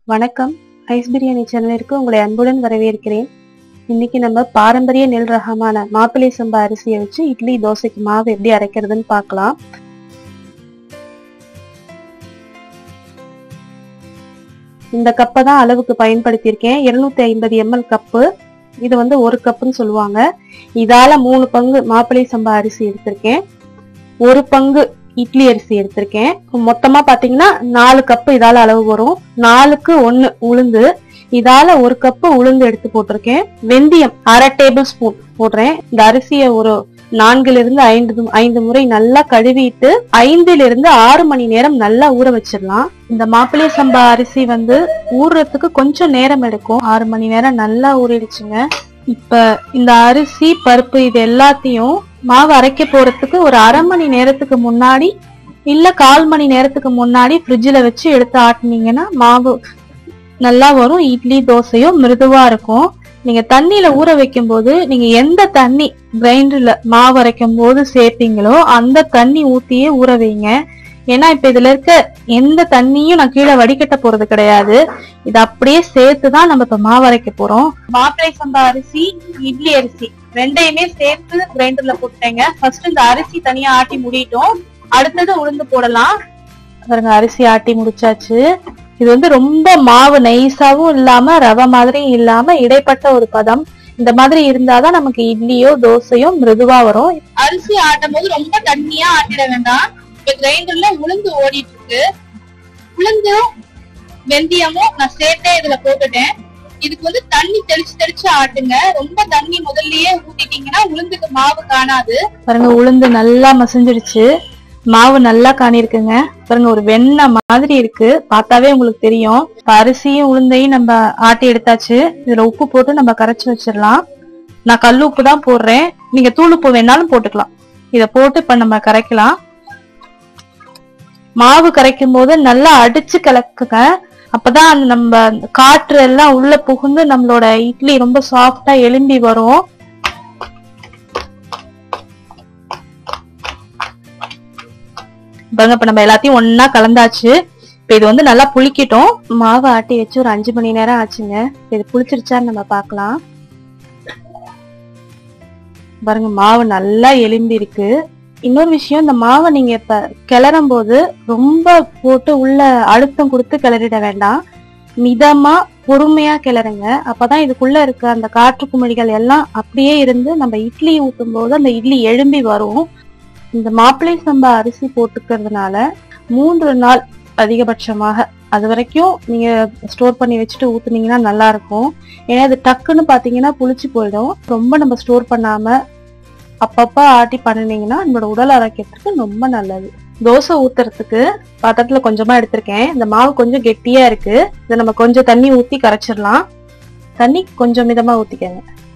வணக்கம் ஐஸ் பிரியாணி சேனலிற்கு உங்களை அன்புடன் வரவேற்கிறேன் இன்னைக்கு நம்ம பாரம்பரிய நெல் ரகமான மாப்பிள்ளை சம்பா அரிசியை வச்சு இட்லி தோசைக்கு மாவு எப்படி அரைக்கிறதுன்னு பார்க்கலாம் இந்த கப்பை தான் அளவுக்கு பயன்படுத்தியிருக்கேன் இருநூத்தி ஐம்பது எம்எல் கப்பு இது வந்து ஒரு கப்புன்னு சொல்லுவாங்க இதால மூணு பங்கு மாப்பிள்ளை சம்பா அரிசி எடுத்திருக்கேன் ஒரு பங்கு இட்லி அரிசி எடுத்திருக்கேன் மொத்தமா பாத்தீங்கன்னா நாலு கப்பு இதால அளவு வரும் நாலுக்கு ஒண்ணு உளுந்து இதால ஒரு கப்பு உளுந்து எடுத்து போட்டிருக்கேன் வெந்தயம் அரை டேபிள் ஸ்பூன் போடுறேன் இந்த அரிசியை ஒரு நான்குல இருந்து ஐந்து ஐந்து முறை நல்லா கழுவிட்டு ஐந்துல இருந்து ஆறு மணி நேரம் நல்லா ஊற வச்சிடலாம் இந்த மாப்பிள்ளை சம்பா அரிசி வந்து ஊறுறதுக்கு கொஞ்சம் நேரம் எடுக்கும் ஆறு மணி நேரம் நல்லா ஊறிடுச்சுங்க இப்ப இந்த அரிசி பருப்பு இது எல்லாத்தையும் மாவு அரைக்க போறதுக்கு ஒரு அரை மணி நேரத்துக்கு முன்னாடி இல்ல கால் மணி நேரத்துக்கு முன்னாடி ஃப்ரிட்ஜில் வச்சு எடுத்து ஆட்டினீங்கன்னா மாவு நல்லா வரும் இட்லி தோசையும் மிருதுவா இருக்கும் நீங்க தண்ணியில ஊற வைக்கும் போது நீங்க எந்த தண்ணி கிரைண்டர்ல மாவு அரைக்கும் போது சேர்ப்பீங்களோ அந்த தண்ணி ஊத்தியே ஊற வைங்க ஏன்னா இப்ப இதுல இருக்க எந்த தண்ணியும் நான் கீழே வடிகட்ட போறது கிடையாது இது அப்படியே சேர்த்து தான் நம்ம இப்ப மாவு அரைக்க போறோம் மாப்பிளை சம்பா அரிசி இட்லி அரிசி ரெண்டையுமே சேர்த்து கிரைண்டர்ல போட்டுட்டேங்க ஃபர்ஸ்ட் இந்த அரிசி தனியா ஆட்டி முடிட்டோம் அடுத்தது உளுந்து போடலாம் பாருங்க அரிசி ஆட்டி முடிச்சாச்சு இது வந்து ரொம்ப மாவு நைஸாவும் இல்லாம ரவை மாதிரியும் இல்லாம இடைப்பட்ட ஒரு பதம் இந்த மாதிரி இருந்தாதான் நமக்கு இட்லியோ தோசையோ மிருதுவா வரும் அரிசி ஆட்டும் போது ரொம்ப தண்ணியா ஆட்டிட வேண்டாம் இப்ப கிரைண்டர்ல உளுந்து ஓடிட்டு இருக்கு உளுந்தும் வெந்தயமும் நான் சேர்த்தே இதுல போட்டுட்டேன் இதுக்கு வந்து தண்ணி தெளிச்சு தெளிச்சு ஆட்டுங்க ரொம்ப தண்ணி முதல்லயே ஊத்திட்டீங்கன்னா உளுந்துக்கு மாவு காணாது பாருங்க உளுந்து நல்லா மசிஞ்சிடுச்சு மாவு நல்லா காணிருக்குங்க பாருங்க ஒரு வெண்ணெய் மாதிரி இருக்கு பார்த்தாவே உங்களுக்கு தெரியும் இப்ப அரிசியும் உளுந்தையும் நம்ம ஆட்டி எடுத்தாச்சு இதுல உப்பு போட்டு நம்ம கரைச்சு வச்சிடலாம் நான் கல் உப்பு தான் போடுறேன் நீங்க தூள் உப்பு வேணாலும் போட்டுக்கலாம் இத போட்டு இப்ப நம்ம கரைக்கலாம் மாவு கரைக்கும் போது நல்லா அடிச்சு கலக்குங்க அப்பதான் அந்த நம்ம காற்று எல்லாம் உள்ள புகுந்து நம்மளோட இட்லி ரொம்ப சாஃப்டா எலும்பி வரும் பாருங்க இப்ப நம்ம எல்லாத்தையும் ஒண்ணா கலந்தாச்சு இப்ப இது வந்து நல்லா புளிக்கட்டும் மாவு ஆட்டி வச்சு ஒரு அஞ்சு மணி நேரம் ஆச்சுங்க இப்ப இது புளிச்சிருச்சான்னு நம்ம பார்க்கலாம் பாருங்க மாவு நல்லா எலும்பி இருக்கு இன்னொரு விஷயம் இந்த மாவை நீங்க இப்ப கிளறும் போது ரொம்ப போட்டு உள்ள அழுத்தம் கொடுத்து கிளறிட வேண்டாம் மிதமா பொறுமையா கிளறுங்க அப்பதான் இதுக்குள்ள இருக்க அந்த காற்று குமிழிகள் எல்லாம் அப்படியே இருந்து நம்ம இட்லி ஊத்தும் போது அந்த இட்லி எழும்பி வரும் இந்த மாப்பிள்ளை சம்பா அரிசி போட்டுக்கிறதுனால மூன்று நாள் அதிகபட்சமாக அது வரைக்கும் நீங்க ஸ்டோர் பண்ணி வச்சுட்டு ஊத்துனீங்கன்னா நல்லா இருக்கும் ஏன்னா இது டக்குன்னு பாத்தீங்கன்னா புளிச்சு போயிடும் ரொம்ப நம்ம ஸ்டோர் பண்ணாம அப்பப்ப ஆட்டி பண்ணினீங்கன்னா நம்மளோட உடல் ஆரோக்கியத்துக்கு ரொம்ப நல்லது தோசை ஊத்துறதுக்கு பாத்திரத்துல கொஞ்சமா எடுத்திருக்கேன் இந்த மாவு கொஞ்சம் கெட்டியா இருக்கு இதை நம்ம கொஞ்சம் தண்ணி ஊத்தி கரைச்சிடலாம் தண்ணி கொஞ்சம் மிதமா ஊத்திக்கங்க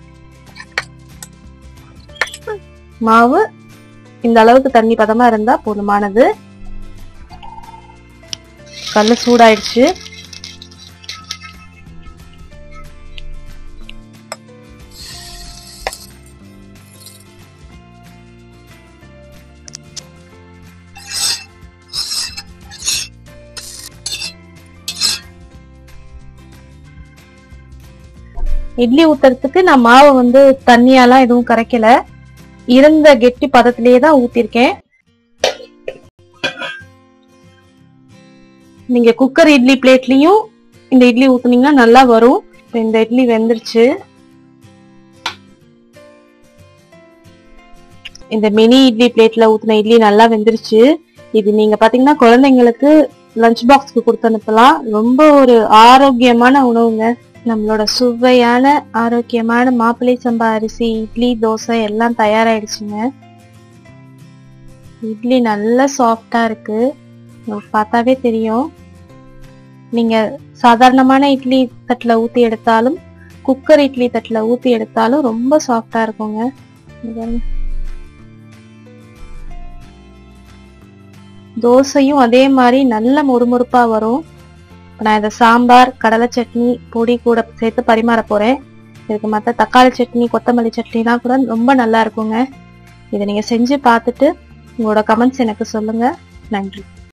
மாவு இந்த அளவுக்கு தண்ணி பதமா இருந்தா போதுமானது கல்லு சூடாயிடுச்சு இட்லி ஊத்துறதுக்கு நான் மாவை வந்து தண்ணியாலாம் எதுவும் கரைக்கல இருந்த கெட்டி பதத்திலேயே தான் ஊத்திருக்கேன் நீங்க குக்கர் இட்லி பிளேட்லயும் இந்த இட்லி ஊத்துனீங்கன்னா நல்லா வரும் இப்ப இந்த இட்லி வெந்துருச்சு இந்த மினி இட்லி பிளேட்ல ஊத்துன இட்லி நல்லா வெந்துருச்சு இது நீங்க பாத்தீங்கன்னா குழந்தைங்களுக்கு லஞ்ச் பாக்ஸ்க்கு கொடுத்து அனுப்பலாம் ரொம்ப ஒரு ஆரோக்கியமான உணவுங்க நம்மளோட சுவையான ஆரோக்கியமான மாப்பிள்ளை சம்பா அரிசி இட்லி தோசை எல்லாம் தயாராயிடுச்சுங்க இட்லி நல்லா சாஃப்டா இருக்கு உங்களுக்கு பார்த்தாவே தெரியும் நீங்க சாதாரணமான இட்லி தட்டுல ஊத்தி எடுத்தாலும் குக்கர் இட்லி தட்டுல ஊத்தி எடுத்தாலும் ரொம்ப சாஃப்டா இருக்குங்க இங்க பாருங்க. தோசையும் அதே மாதிரி நல்ல மொறுமொறுப்பா வரும் இப்ப நான் இந்த சாம்பார் கடலை சட்னி பொடி கூட சேர்த்து பரிமாற போறேன் இதுக்கு மற்ற தக்காளி சட்னி கொத்தமல்லி சட்னிலாம் கூட ரொம்ப நல்லா இருக்குங்க இதை நீங்க செஞ்சு பார்த்துட்டு உங்களோட கமெண்ட்ஸ் எனக்கு சொல்லுங்க நன்றி